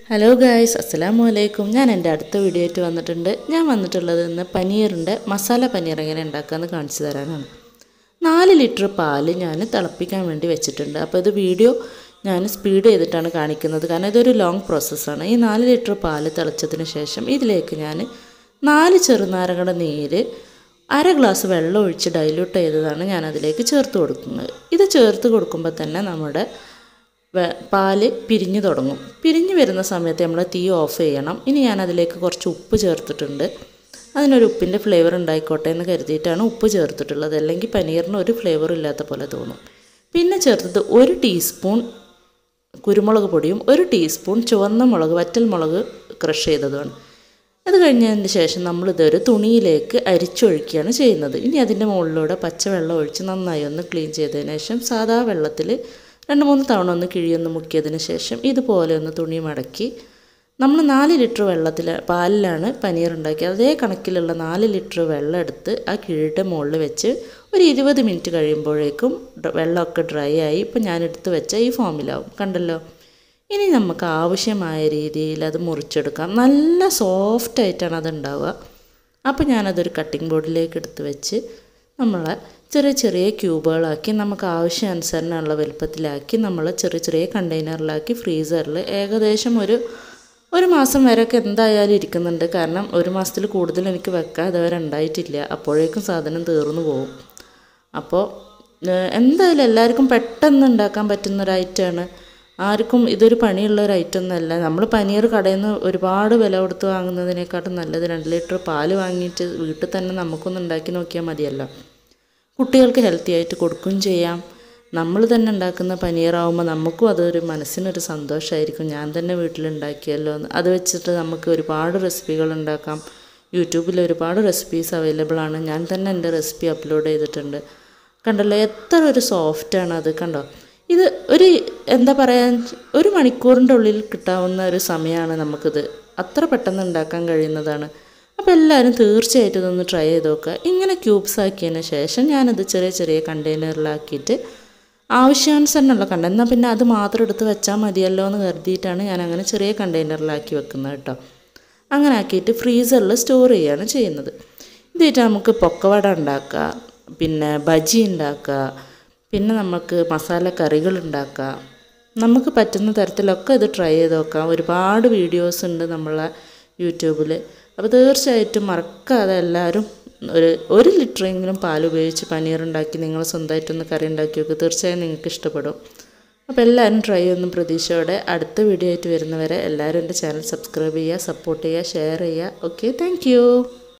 hello guys അസ്സലാമു അലൈക്കും ഞാൻ എൻ്റെ അടുത്ത വീഡിയോ ആയിട്ട് വന്നിട്ടുണ്ട് ഞാൻ വന്നിട്ടുള്ളത് ഇന്ന് പനീറിൻ്റെ മസാല പനീർ എങ്ങനെ ഉണ്ടാക്കാമെന്ന് കാണിച്ചു തരാനാണ് നാല് ലിറ്റർ പാല് ഞാൻ തിളപ്പിക്കാൻ വേണ്ടി വെച്ചിട്ടുണ്ട് അപ്പോൾ ഇത് വീഡിയോ ഞാൻ സ്പീഡ് ചെയ്തിട്ടാണ് കാണിക്കുന്നത് കാരണം ഇതൊരു ലോങ് പ്രോസസ്സാണ് ഈ നാല് ലിറ്റർ പാല് തിളച്ചതിന് ശേഷം ഇതിലേക്ക് ഞാൻ നാല് ചെറുനാരങ്ങയുടെ നീര് അര ഗ്ലാസ് വെള്ളം ഒഴിച്ച് ഡൈല്യൂട്ട് ചെയ്തതാണ് ഞാൻ അതിലേക്ക് ചേർത്ത് കൊടുക്കുന്നത് ഇത് ചേർത്ത് കൊടുക്കുമ്പോൾ തന്നെ നമ്മുടെ വെ- പാല് പിരിഞ്ഞു തുടങ്ങും പിരിഞ്ഞു വരുന്ന സമയത്ത് നമ്മൾ തീ ഓഫ് ചെയ്യണം ഇനി ഞാൻ അതിലേക്ക് കുറച്ച് ഉപ്പ് ചേർത്തിട്ടുണ്ട് അതിനൊരു ഉപ്പിൻ്റെ ഫ്ലേവർ ഉണ്ടായിക്കോട്ടെ എന്ന് കരുതിയിട്ടാണ് ഉപ്പ് ചേർത്തിട്ടുള്ളത് അല്ലെങ്കിൽ പനീറിന് ഒരു ഫ്ലേവർ ഇല്ലാത്ത പോലെ തോന്നും പിന്നെ ചേർത്തത് ഒരു ടീസ്പൂൺ കുരുമുളക് പൊടിയും ഒരു ടീസ്പൂൺ ചുവന്ന മുളക് വറ്റൽ മുളക് ക്രഷ് ചെയ്തതുമാണ് അത് കഴിഞ്ഞതിന് ശേഷം നമ്മളിതൊരു തുണിയിലേക്ക് അരിച്ചൊഴിക്കുകയാണ് ചെയ്യുന്നത് ഇനി അതിൻ്റെ മുകളിലൂടെ പച്ചവെള്ളം ഒഴിച്ച് നന്നായി ഒന്ന് ക്ലീൻ ചെയ്തതിന് ശേഷം സാധാ വെള്ളത്തിൽ രണ്ട് മൂന്ന് തവണ ഒന്ന് കിഴിയൊന്ന് മുക്കിയതിന് ശേഷം ഇതുപോലെ ഒന്ന് തുണി മടക്കി നമ്മൾ നാല് ലിറ്റർ വെള്ളത്തിൽ പാലിലാണ് പനീർ ഉണ്ടാക്കിയത് അതേ കണക്കിലുള്ള നാല് ലിറ്റർ വെള്ളം എടുത്ത് ആ കിഴിയുടെ മുകളിൽ വെച്ച് ഒരു ഇരുപത് മിനിറ്റ് കഴിയുമ്പോഴേക്കും ഡ- വെള്ളമൊക്കെ ഡ്രൈ ആയി ഇപ്പം ഞാൻ എടുത്ത് വെച്ച ഈ ഫോമിലാവും കണ്ടല്ലോ ഇനി നമുക്ക് ആവശ്യമായ രീതിയിൽ അത് മുറിച്ചെടുക്കാം നല്ല സോഫ്റ്റ് ആയിട്ടാണ് അത് ഉണ്ടാവുക അപ്പോൾ ഞാനതൊരു കട്ടിംഗ് ബോർഡിലേക്ക് എടുത്ത് വെച്ച് നമ്മൾ ചെറിയ ചെറിയ ക്യൂബുകളാക്കി നമുക്ക് ആവശ്യാനുസരണമുള്ള വലുപ്പത്തിലാക്കി നമ്മൾ ചെറിയ ചെറിയ കണ്ടെയ്നറിലാക്കി ഫ്രീസറിൽ ഏകദേശം ഒരു ഒരു മാസം വരെയൊക്കെ എന്തായാലും ഇരിക്കുന്നുണ്ട് കാരണം ഒരു മാസത്തിൽ കൂടുതൽ എനിക്ക് വെക്കാൻ ഇതുവരെ ഉണ്ടായിട്ടില്ല അപ്പോഴേക്കും സാധനം തീർന്നു പോകും അപ്പോൾ ഏഹ്, എന്തായാലും എല്ലാവർക്കും പെട്ടെന്ന് ഉണ്ടാക്കാൻ പറ്റുന്ന ഒരു ഐറ്റമാണ് ആർക്കും ഇതൊരു പണിയുള്ള ഒരു ഐറ്റം ഒന്നല്ല നമ്മൾ പനീർ കടയിൽ നിന്ന് ഒരുപാട് വില കൊടുത്ത് വാങ്ങുന്നതിനേക്കാട്ടും നല്ലത് രണ്ട് ലിറ്റർ പാല് വാങ്ങിയിട്ട് വീട്ടിൽ തന്നെ നമുക്കൊന്ന് ഉണ്ടാക്കി നോക്കിയാൽ മതിയല്ലോ കുട്ടികൾക്ക് ഹെൽത്തി ആയിട്ട് കൊടുക്കുകയും ചെയ്യാം നമ്മൾ തന്നെ ഉണ്ടാക്കുന്ന പനീറാവുമ്പോൾ നമുക്കും അതൊരു മനസ്സിനൊരു സന്തോഷമായിരിക്കും ഞാൻ തന്നെ വീട്ടിലുണ്ടാക്കിയല്ലോ എന്ന് അത് വെച്ചിട്ട് നമുക്ക് ഒരുപാട് റെസിപ്പികൾ ഉണ്ടാക്കാം യൂട്യൂബിൽ ഒരുപാട് റെസിപ്പീസ് അവൈലബിൾ ആണ് ഞാൻ തന്നെ എൻ്റെ റെസിപ്പി അപ്ലോഡ് ചെയ്തിട്ടുണ്ട് കണ്ടല്ലോ എത്ര ഒരു സോഫ്റ്റാണ് അത് കണ്ടോ ഇത് ഒരു എന്താ പറയുക ഒരു മണിക്കൂറിൻ്റെ ഉള്ളിൽ കിട്ടാവുന്ന ഒരു സമയമാണ് നമുക്കിത് അത്ര പെട്ടെന്ന് ഉണ്ടാക്കാൻ കഴിയുന്നതാണ് അപ്പോൾ എല്ലാവരും തീർച്ചയായിട്ടും ഇതൊന്ന് ട്രൈ ചെയ്ത് നോക്കുക ഇങ്ങനെ ക്യൂബ്സ് ആക്കിയതിന് ശേഷം ഞാനത് ചെറിയ ചെറിയ കണ്ടെയ്നറിലാക്കിയിട്ട് ആവശ്യാനുസരണമുള്ള കണ്ട എന്നാൽ പിന്നെ അത് മാത്രം എടുത്ത് വെച്ചാൽ മതിയല്ലോ എന്ന് കരുതിയിട്ടാണ് ഞാൻ അങ്ങനെ ചെറിയ കണ്ടെയ്നറിലാക്കി വെക്കുന്നത് കേട്ടോ അങ്ങനെ ആക്കിയിട്ട് ഫ്രീസറിൽ സ്റ്റോർ ചെയ്യുകയാണ് ചെയ്യുന്നത് ഇതായിട്ട് നമുക്ക് പൊക്കവട ഉണ്ടാക്കുക പിന്നെ ബജി ഉണ്ടാക്കുക പിന്നെ നമുക്ക് മസാല കറികൾ ഉണ്ടാക്കാം നമുക്ക് പറ്റുന്ന തരത്തിലൊക്കെ ഇത് ട്രൈ ചെയ്ത് നോക്കാം ഒരുപാട് വീഡിയോസ് ഉണ്ട് നമ്മളെ യൂട്യൂബിൽ അപ്പോൾ തീർച്ചയായിട്ടും മറക്കാതെ എല്ലാവരും ഒരു ഒരു ലിറ്ററെങ്കിലും പാൽ ഉപയോഗിച്ച് പനീർ ഉണ്ടാക്കി നിങ്ങൾ സ്വന്തമായിട്ടൊന്ന് കറി ഉണ്ടാക്കി നോക്കുക തീർച്ചയായും നിങ്ങൾക്ക് ഇഷ്ടപ്പെടും അപ്പോൾ എല്ലാവരും ട്രൈ ചെയ്യുന്ന പ്രതീക്ഷയോടെ അടുത്ത വീഡിയോ ആയിട്ട് വരുന്നവരെ എല്ലാവരും എൻ്റെ ചാനൽ സബ്സ്ക്രൈബ് ചെയ്യുക സപ്പോർട്ട് ചെയ്യുക ഷെയർ ചെയ്യുക ഓക്കെ താങ്ക്